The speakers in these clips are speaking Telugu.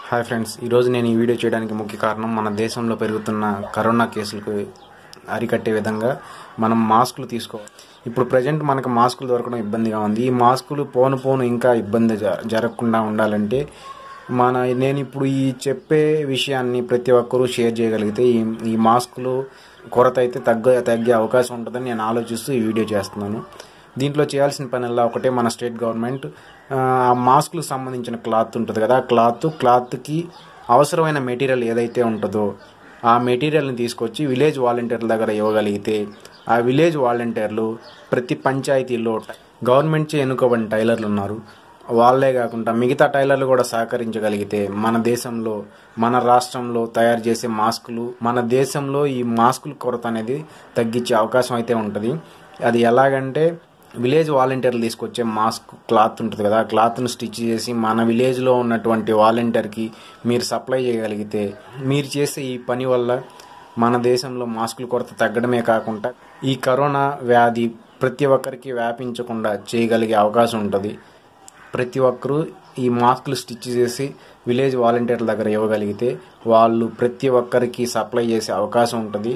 హాయ్ ఫ్రెండ్స్ ఈరోజు నేను ఈ వీడియో చేయడానికి ముఖ్య కారణం మన దేశంలో పెరుగుతున్న కరోనా కేసులకు అరికట్టే విధంగా మనం మాస్కులు తీసుకోవాలి ఇప్పుడు ప్రజెంట్ మనకు మాస్కులు దొరకడం ఇబ్బందిగా ఉంది ఈ మాస్కులు పోను పోను ఇంకా ఇబ్బంది జ- జరగకుండా ఉండాలంటే మన నేను ఇప్పుడు ఈ చెప్పే విషయాన్ని ప్రతి ఒక్కరూ షేర్ చేయగలిగితే ఈ ఈ మాస్కులు కొరత అయితే తగ్గ తగ్గే అవకాశం ఉంటుందని నేను ఆలోచిస్తూ ఈ వీడియో చేస్తున్నాను దీంట్లో చేయాల్సిన పనిలా ఒకటే మన స్టేట్ గవర్నమెంట్ ఆ ఆ మాస్కులకు సంబంధించిన క్లాత్ ఉంటుంది కదా ఆ క్లాత్ క్లాత్కి అవసరమైన మెటీరియల్ ఏదైతే ఉంటుందో ఆ మెటీరియల్ని తీసుకొచ్చి విలేజ్ వాలంటీర్ల దగ్గర ఇవ్వగలిగితే ఆ విలేజ్ వాలంటీర్లు ప్రతి పంచాయతీలో గవర్నమెంట్ చే ఎన్నుకోబడిన టైలర్లు ఉన్నారు వాళ్ళే కాకుండా మిగతా టైలర్లు కూడా సహకరించగలిగితే మన దేశంలో మన రాష్ట్రంలో తయారు చేసే మాస్కులు మన దేశంలో ఈ మాస్కుల కొరత అనేది తగ్గించే అవకాశం అయితే ఉంటుంది అది ఎలాగంటే విలేజ్ వాలంటీర్లు తీసుకొచ్చే మాస్క్ క్లాత్ ఉంటుంది కదా ఆ క్లాత్ను స్టిచ్ చేసి మన విలేజ్లో ఉన్నటువంటి వాలంటీర్కి మీరు సప్లై చేయగలిగితే మీరు చేసే ఈ పని వల్ల మన దేశంలో మాస్కుల కొరత తగ్గడమే కాకుండా ఈ కరోనా వ్యాధి ప్రతి ఒక్కరికి వ్యాపించకుండా చేయగలిగే అవకాశం ఉంటుంది ప్రతి ఒక్కరూ ఈ మాస్కులు స్టిచ్ చేసి విలేజ్ వాలంటీర్ల దగ్గర ఇవ్వగలిగితే వాళ్ళు ప్రతి ఒక్కరికి సప్లై చేసే అవకాశం ఉంటుంది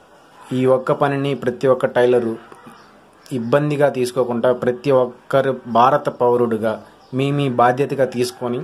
ఈ ఒక్క పనిని ప్రతి ఒక్క టైలరు ఇబ్బందిగా తీసుకోకుండా ప్రతి ఒక్కరు భారత పౌరుడుగా మీ మీ బాధ్యతగా తీసుకొని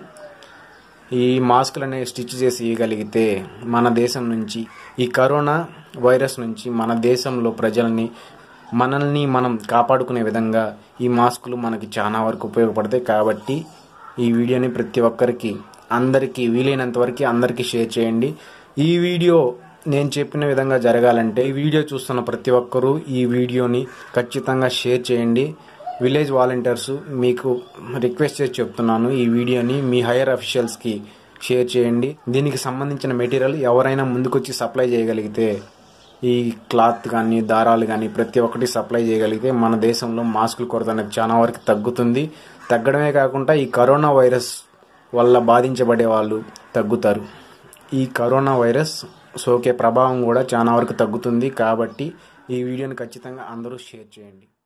ఈ మాస్కులని స్టిచ్ చేసి ఇవ్వగలిగితే మన దేశం నుంచి ఈ కరోనా వైరస్ నుంచి మన దేశంలో ప్రజల్ని మనల్ని మనం కాపాడుకునే విధంగా ఈ మాస్కులు మనకి చాలా వరకు ఉపయోగపడతాయి కాబట్టి ఈ వీడియోని ప్రతి ఒక్కరికి అందరికీ వీలైనంత వరకు అందరికీ షేర్ చేయండి ఈ వీడియో నేను చెప్పిన విధంగా జరగాలంటే ఈ వీడియో చూస్తున్న ప్రతి ఒక్కరూ ఈ వీడియోని ఖచ్చితంగా షేర్ చేయండి విలేజ్ వాలంటీర్స్ మీకు రిక్వెస్ట్ చేసి చెప్తున్నాను ఈ వీడియోని మీ హైయర్ అఫీషియల్స్కి షేర్ చేయండి దీనికి సంబంధించిన మెటీరియల్ ఎవరైనా ముందుకొచ్చి సప్లై చేయగలిగితే ఈ క్లాత్ కానీ దారాలు కానీ ప్రతి ఒక్కటి సప్లై చేయగలిగితే మన దేశంలో మాస్కుల కొరత అనేది చాలా వరకు తగ్గుతుంది తగ్గడమే కాకుండా ఈ కరోనా వైరస్ వల్ల బాధించబడే వాళ్ళు తగ్గుతారు ఈ కరోనా వైరస్ సోకే ప్రభావం కూడా చాలా వరకు తగ్గుతుంది కాబట్టి ఈ వీడియోని ఖచ్చితంగా అందరూ షేర్ చేయండి